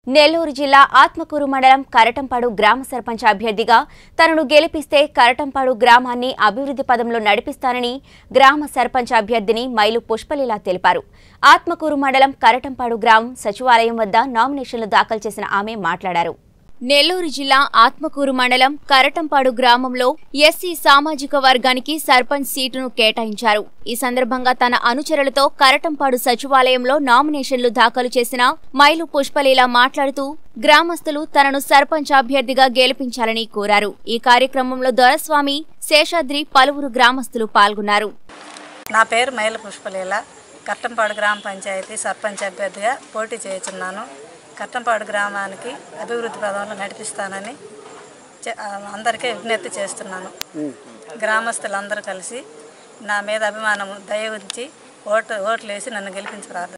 నెల్లూరు జిల్లా ఆత్మకూరు మండలం కరటంపాడు గ్రామ సర్పంచ్ అభ్యర్థిగా తనను గెలిపిస్తే కరటంపాడు గ్రామాన్ని అభివృద్ధి పదంలో నడిపిస్తానని గ్రామ సర్పంచ్ అభ్యర్థిని మైలు పుష్పలీల తెలిపారు ఆత్మకూరు మండలం కరటంపాడు గ్రామం సచివాలయం వద్ద నామినేషన్లు దాఖలు చేసిన ఆమె మాట్లాడారు నెల్లూరు జిల్లా ఆత్మకూరు మండలం కరటంపాడు గ్రామంలో ఎస్సీ సామాజిక వర్గానికి సర్పంచ్ సీటును కేటాయించారు ఈ సందర్భంగా తన అనుచరులతో కరటంపాడు సచివాలయంలో నామినేషన్లు దాఖలు చేసిన మైలు పుష్పలీల మాట్లాడుతూ గ్రామస్తులు తనను సర్పంచ్ అభ్యర్థిగా గెలిపించాలని కోరారు ఈ కార్యక్రమంలో దొరస్వామి శేషాద్రి పలువురు గ్రామస్తులు పాల్గొన్నారు నా పేరు మైల పుష్పలీల కట్టంపాడు గ్రామ పంచాయతీ సర్పంచ్ అభ్యర్థిగా పోటీ చేయుచున్నాను కట్టంపాడు గ్రామానికి అభివృద్ధి పదంలో నడిపిస్తానని చె- ఆ, అందరికీ విజ్ఞప్తి చేస్తున్నాను గ్రామస్తులందరూ కలిసి నా మీద అభిమానం దయ ఉంచి ఓటు ఓట్లు వేసి నన్ను గెలిపించి ప్రార్థన